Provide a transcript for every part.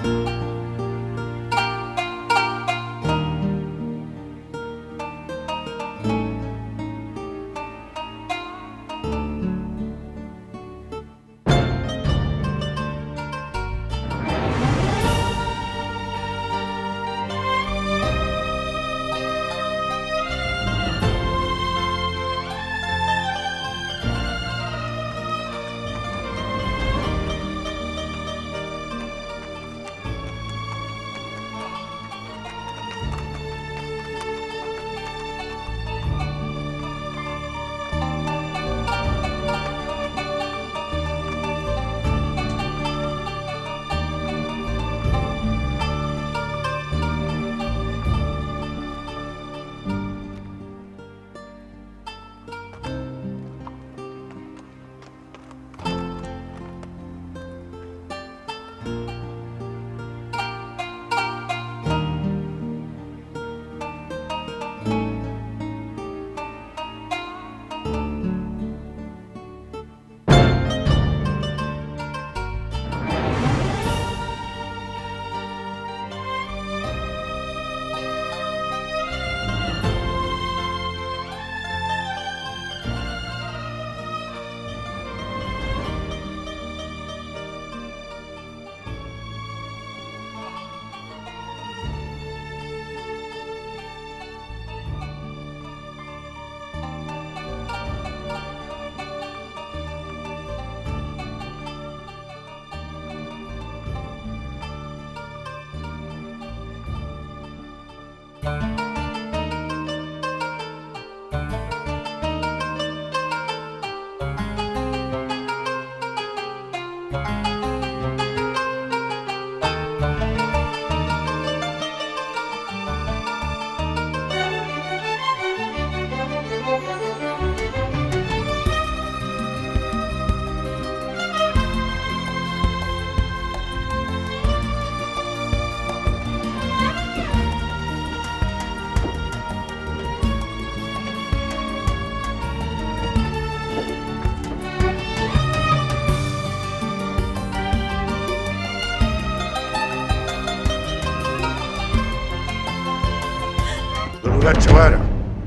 دول ولاد شوارع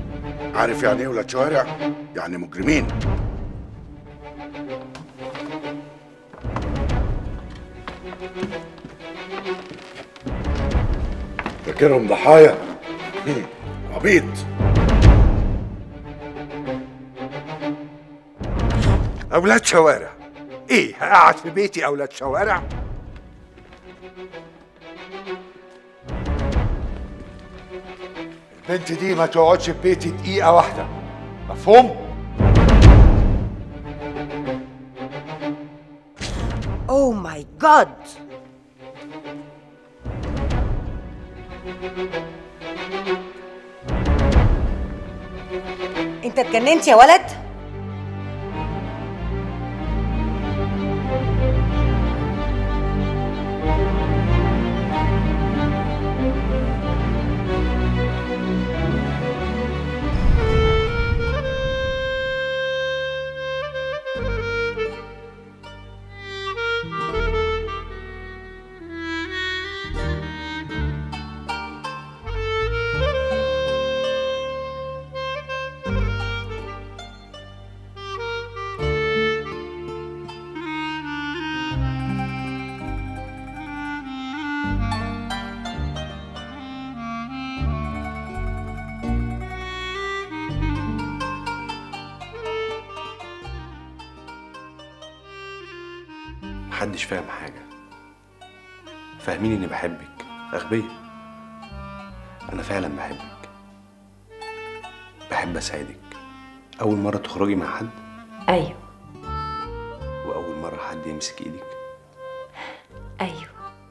عارف يعني ايه ولاد شوارع؟ يعني مجرمين فاكرهم ضحايا هم، عبيط أولاد شوارع إيه هقعد في بيتي أولاد شوارع؟ البنت دي ما تقعدش في بيتي دقيقة واحدة مفهوم؟ اوه ماي جاد انت اتجننت يا ولد محدش فاهم حاجة فاهمين إني بحبك أغبية أنا فعلا بحبك بحب أساعدك أول مرة تخرجي مع حد ايوه وأول مرة حد يمسك إيدك ايوه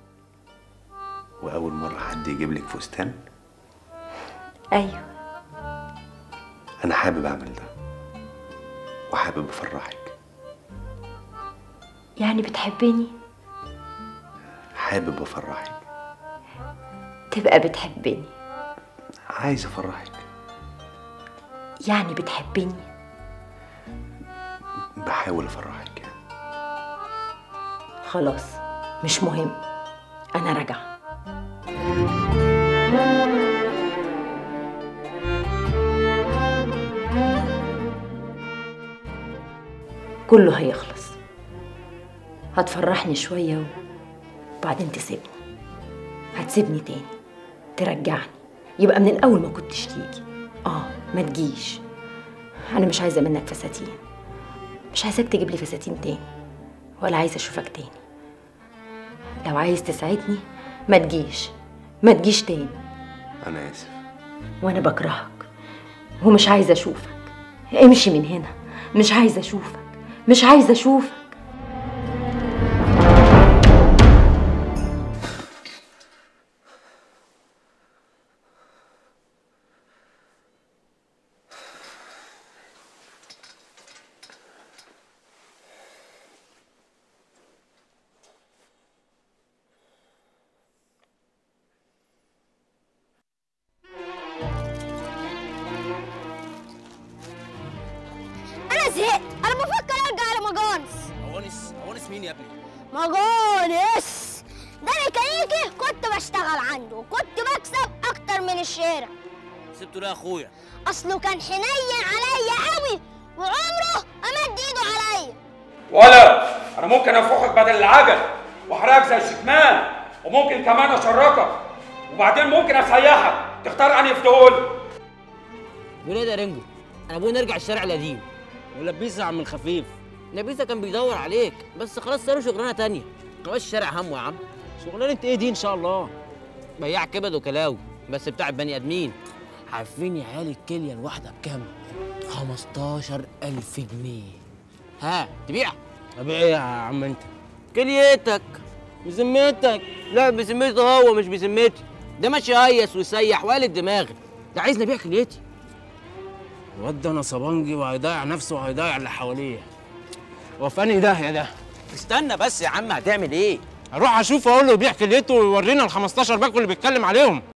وأول مرة حد يجيب لك فستان ايوه أنا حابب أعمل ده وحابب أفرحك يعني بتحبني حابب أفرحك تبقى بتحبني عايز أفرحك يعني بتحبني بحاول أفرحك يعني خلاص مش مهم انا راجعه كله هيخلص هتفرحني شويه وبعدين تسيبني هتسيبني تاني ترجعني يبقى من الاول ما كنتش تيجي اه ما تجيش انا مش عايزه منك فساتين مش عايزاك تجيب لي فساتين تاني ولا عايزه اشوفك تاني لو عايز تساعدني ما تجيش ما تجيش تاني انا اسف وانا بكرهك ومش عايزه اشوفك امشي من هنا مش عايزه اشوفك مش عايزه اشوفك انا زهقت انا بفكر ارجع لمجانس أوانس أوانس مين يا ابني؟ مجانس ده ميكانيكي كنت بشتغل عنده وكنت بكسب اكتر من الشارع سبته ليه يا أخويا؟ اصله كان حنين عليا قوي وعمره ما مد ايده عليا ولا انا ممكن انفخك بدل العجل واحرقك زي الشكمان وممكن كمان اشركك وبعدين ممكن اسيحك تختار انهي في دول بيقول ايه ده يا رينجو؟ أنا أبوي نرجع الشارع القديم ولبيسة يا عم الخفيف نبيسة كان بيدور عليك بس خلاص صار شغلانة تانية خلاص الشارع همه يا عم شغلانة ايه دي إن شاء الله؟ بياع كبد وكلاوي بس بتاع بني آدمين عارفين يا عيال الكلية الواحدة بكام؟ 15000 جنيه ها تبيع؟ ابيع ايه يا عم انت؟ كليتك بذمتك لا بذمته هو مش بذمتي ده ماشي هيس ويسيح وقالب دماغي ده عايزني ابيع كليتي الواد ده نصبانجي وهيضيع نفسه وهيضيع اللي حواليه هو فاني ده يا ده استنى بس يا عم هتعمل ايه اروح اشوف اقول له يبيع كليته ويورينا ال 15 باكو اللي بيتكلم عليهم